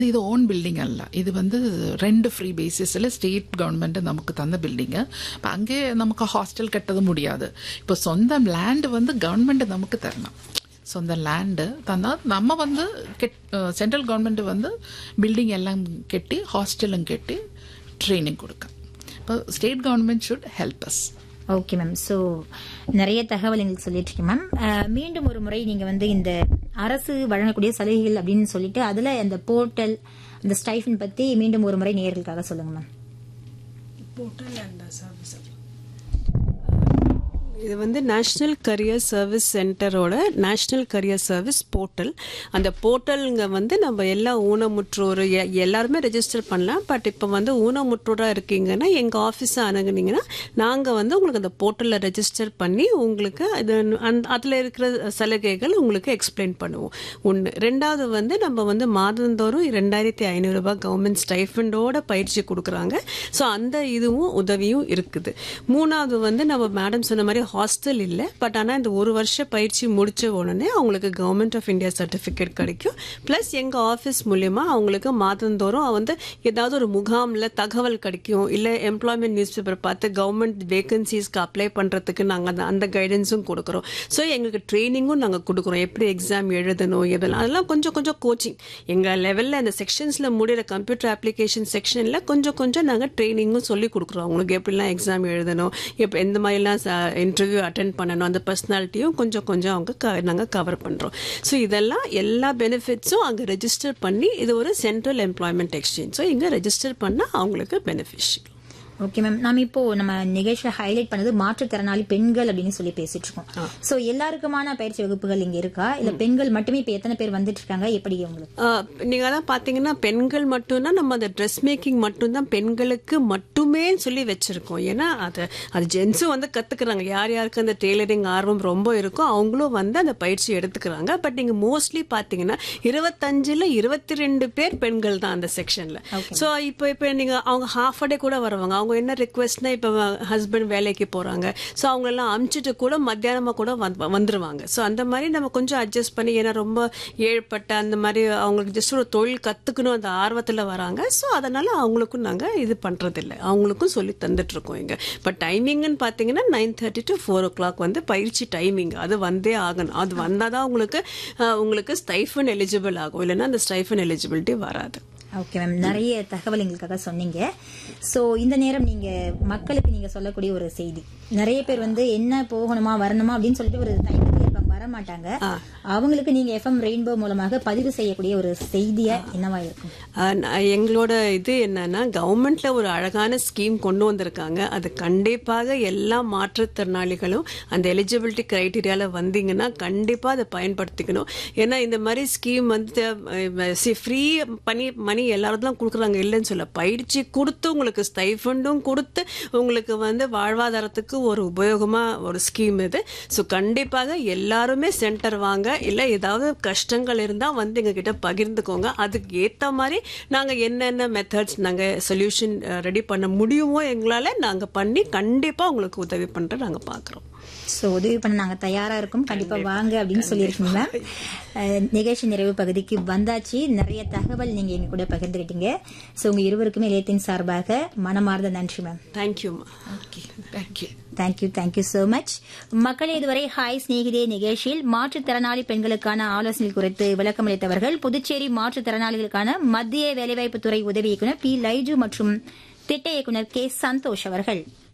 இது own building அல்ல இது வந்து ரெண்டு ஃப்ரீ பேசிஸில் ஸ்டேட் கவர்மெண்ட் நமக்கு தந்த பில்டிங்கு இப்போ அங்கே நமக்கு ஹாஸ்டல் கட்டது முடியாது இப்போ சொந்த லேண்டு வந்து கவர்மெண்ட் நமக்கு தரணும் சொந்த லேண்டு தந்தால் நம்ம வந்து கெட் சென்ட்ரல் கவர்மெண்ட் வந்து பில்டிங் எல்லாம் கட்டி ஹாஸ்டலும் கட்டி ட்ரைனிங் கொடுக்க இப்போ state government should help us okay ma'am so நிறைய தகவல் எங்களுக்கு சொல்லிட்டு இருக்கீங்க மேம் அஹ், மீண்டும் ஒரு முறை நீங்க வந்து இந்த அரசு வழங்கக்கூடிய சலுகைகள் அப்படின்னு சொல்லிட்டு அதுல அந்த போர்ட்டல் அந்த ஸ்டைஃபன் பத்தி மீண்டும் ஒரு முறை நேயர்களுக்காக சொல்லுங்க மேம் போர்ட்டல் அண்ட் சர்வீஸ் இது வந்து நேஷ்னல் கரியர் சர்வீஸ் சென்டரோட நேஷ்னல் கரியர் சர்வீஸ் போர்ட்டல் அந்த போர்ட்டலுங்க வந்து நம்ம எல்லா ஊனமுற்றோர் எ- எல்லாருமே ரெஜிஸ்டர் பண்ணலாம் பட் இப்போ வந்து ஊனமுற்றோராக இருக்கீங்கன்னா எங்கள் ஆஃபீஸை அணுகுனீங்கன்னா நாங்கள் வந்து உங்களுக்கு அந்த போர்ட்டலில் ரெஜிஸ்டர் பண்ணி உங்களுக்கு அது அந்த அதில் இருக்கிற சலுகைகள் உங்களுக்கு எக்ஸ்பிளைன் பண்ணுவோம் ஒன்று ரெண்டாவது வந்து நம்ம வந்து மாதந்தோறும் ரெண்டாயிரத்தி ஐநூறுரூபா கவர்மெண்ட் ஸ்டைஃபண்டோட பயிற்சி கொடுக்குறாங்க ஸோ அந்த இதுவும் உதவியும் இருக்குது மூணாவது வந்து நம்ம மேடம் சொன்ன மாதிரி ஹாஸ்டல் இல்லை பட் ஆனால் இந்த ஒரு வருஷ பயிற்சி முடிச்ச உடனே அவங்களுக்கு கவர்மெண்ட் ஆஃப் இந்தியா சர்டிஃபிகேட் கிடைக்கும் ப்ளஸ் எங்கள் ஆஃபீஸ் மூலியமா அவங்களுக்கு மாதந்தோறும் வந்து ஏதாவது ஒரு முகாமில் தகவல் கிடைக்கும் இல்லை எம்ப்ளாய்மெண்ட் நியூஸ் பேப்பர் பார்த்து கவர்மெண்ட் வேகன்சிஸ்க்கு அப்ளை பண்ணுறதுக்கு நாங்கள் அந்த அந்த கைடன்ஸும் கொடுக்குறோம் ஸோ எங்களுக்கு ட்ரைனிங்கும் நாங்கள் கொடுக்குறோம் எப்படி எக்ஸாம் எழுதணும் எதெல்லாம் அதெல்லாம் கொஞ்சம் கொஞ்சம் கோச்சிங் எங்கள் லெவலில் அந்த செக்ஷன்ஸில் முடிகிற கம்ப்யூட்டர் அப்ளிகேஷன் செக்ஷனில் கொஞ்சம் கொஞ்சம் நாங்கள் ட்ரைனிங்கும் சொல்லி கொடுக்குறோம் அவங்களுக்கு எப்படிலாம் எக்ஸாம் எழுதணும் எப்போ எந்த மாதிரிலாம் இன்டர்வியூ அட்டன் பண்ணணும் அந்த பர்சனாலிட்டியும் கொஞ்சம் கொஞ்சம் அவங்க க நாங்கள் கவர் பண்ணுறோம் ஸோ இதெல்லாம் எல்லா பெனிஃபிட்ஸும் அங்கே ரெஜிஸ்டர் பண்ணி இது ஒரு சென்ட்ரல் எம்ப்ளாய்மெண்ட் எக்ஸ்சேஞ்ச் ஸோ இங்கே ரெஜிஸ்டர் பண்ணால் அவங்களுக்கு பெனிஃபிஷியல் ஓகே மேம் நாம இப்போ நம்ம நிகழ்ச்சியில ஹைலைட் பண்ணது மாற்றுத்திறனாளி பெண்கள் அப்படின்னு சொல்லி பேசிட்டு இருக்கோம் சோ எல்லாருக்குமான பயிற்சி வகுப்புகள் இங்க இருக்கா இல்ல பெண்கள் மட்டுமே இப்ப எத்தனை பேர் வந்துட்டு இருக்காங்க எப்படி உங்களுக்கு நீங்க அதான் பாத்தீங்கன்னா பெண்கள் மட்டும்தான் நம்ம அந்த ட்ரெஸ் மேக்கிங் மட்டும்தான் பெண்களுக்கு மட்டுமே சொல்லி வச்சிருக்கோம் ஏன்னா அது அது ஜென்ஸும் வந்து கத்துக்கிறாங்க யார் யாருக்கு அந்த டெய்லரிங் ஆர்வம் ரொம்ப இருக்கோ அவங்களும் வந்து அந்த பயிற்சி எடுத்துக்கிறாங்க பட் நீங்க மோஸ்ட்லி பாத்தீங்கன்னா இருபத்தஞ்சுல இருபத்தி ரெண்டு பேர் பெண்கள் தான் அந்த செக்ஷன்ல சோ இப்போ இப்போ நீங்க அவங்க ஹாஃப் டே கூட வருவாங்க அவங்க என்ன ரிக்வெஸ்ட்னா இப்போ ஹஸ்பண்ட் வேலைக்கு போறாங்க ஸோ அவங்க எல்லாம் அமுச்சிட்டு கூட மத்தியானமா கூட வந்து- வந்துருவாங்க ஸோ அந்த மாதிரி நம்ம கொஞ்சம் அட்ஜஸ்ட் பண்ணி ஏன்னா ரொம்ப ஏழ்பட்ட அந்த மாதிரி அவங்களுக்கு ஜஸ்ட் ஒரு தொழில் கத்துக்கணும் அந்த ஆர்வத்துல வராங்க ஸோ அதனால அவங்களுக்கும் நாங்க இது பண்றது இல்ல அவங்களுக்கும் சொல்லி தந்துட்டு இருக்கோம் இங்க பட் டைமிங்னு பாத்தீங்கன்னா nine thirty to four o'clock வந்து பயிற்சி டைமிங் அது வந்தே ஆகணும் அது வந்தாதான் உங்களுக்கு அஹ், உங்களுக்கு ஸ்டைஃபன் எலிஜிபிள் ஆகும் இல்லைன்னா அந்த ஸ்டைஃபன் எலிஜிபிலிட்டி வராது ஓகே மேம் நிறைய தகவல் எங்களுக்காக சொன்னீங்க சோ இந்த நேரம் நீங்க மக்களுக்கு நீங்க சொல்லக்கூடிய ஒரு செய்தி நிறைய பேர் வந்து என்ன போகணுமா வரணுமா அப்படின்னு சொல்லிட்டு ஒரு தயக்கத்தில் இருப்பாங்க வர மாட்டாங்க அவங்களுக்கு நீங்க எஃப்எம் ரெயின்போ மூலமாக பதிவு செய்யக்கூடிய ஒரு செய்தியா என்னவா இருக்கும் ஆஹ் நான் எங்களோட இது என்னன்னா கவர்மெண்ட்ல ஒரு அழகான ஸ்கீம் கொண்டு வந்திருக்காங்க அது கண்டிப்பாக எல்லா மாற்றுத்திறனாளிகளும் அந்த எலிஜிபிலிட்டி கிரைட்டீரியால வந்தீங்கன்னா கண்டிப்பா அதை பயன்படுத்திக்கணும் ஏன்னா இந்த மாதிரி ஸ்கீம் வந்து ஃப்ரீ பண்ணி மணி எல்லாரும் தான் கொடுக்குறாங்க இல்லைன்னு சொல்ல பயிற்சி கொடுத்து உங்களுக்கு ஸ்டைஃபண்டும் கொடுத்து உங்களுக்கு வந்து வாழ்வாதாரத்துக்கு ஒரு உபயோகமா ஒரு ஸ்கீம் இது ஸோ கண்டிப்பாக எல்லாருமே சென்டர் வாங்க இல்லை ஏதாவது கஷ்டங்கள் இருந்தால் வந்து எங்ககிட்ட பகிர்ந்துக்கோங்க அதுக்கு ஏற்ற மாதிரி நாங்கள் என்னென்ன மெத்தட்ஸ் நாங்கள் சொல்யூஷன் ரெடி பண்ண முடியுமோ எங்களால் நாங்கள் பண்ணி கண்டிப்பாக உங்களுக்கு உதவி பண்ணுற நாங்கள் பார்க்குறோம் சோ உதவி பண்ண நாங்க தயாரா இருக்கோம் கண்டிப்பா வாங்க அப்படின்னு சொல்லியிருக்கீங்க மேம் அஹ், நிகழ்ச்சி நிறைவு பகுதிக்கு வந்தாச்சு நிறைய தகவல் நீங்க எங்க கூட பகிர்ந்துக்கிட்டீங்க சோ உங்க இருவருக்குமே இளையத்தின் சார்பாக மனமார்ந்த நன்றி மேம் தேங்க்யூம்மா okay thank you thank you thank you so much மக்களே இதுவரை ஹாய் சிநேகிதே நிகழ்ச்சியில் மாற்றுத்திறனாளி பெண்களுக்கான ஆலோசனை குறித்து விளக்கமளித்தவர்கள் புதுச்சேரி மாற்றுத்திறனாளிகளுக்கான மத்திய வேலைவாய்ப்பு துறை உதவி இயக்குநர் பி லைஜு மற்றும் திட்ட இயக்குநர் கே சந்தோஷ் அவர்கள்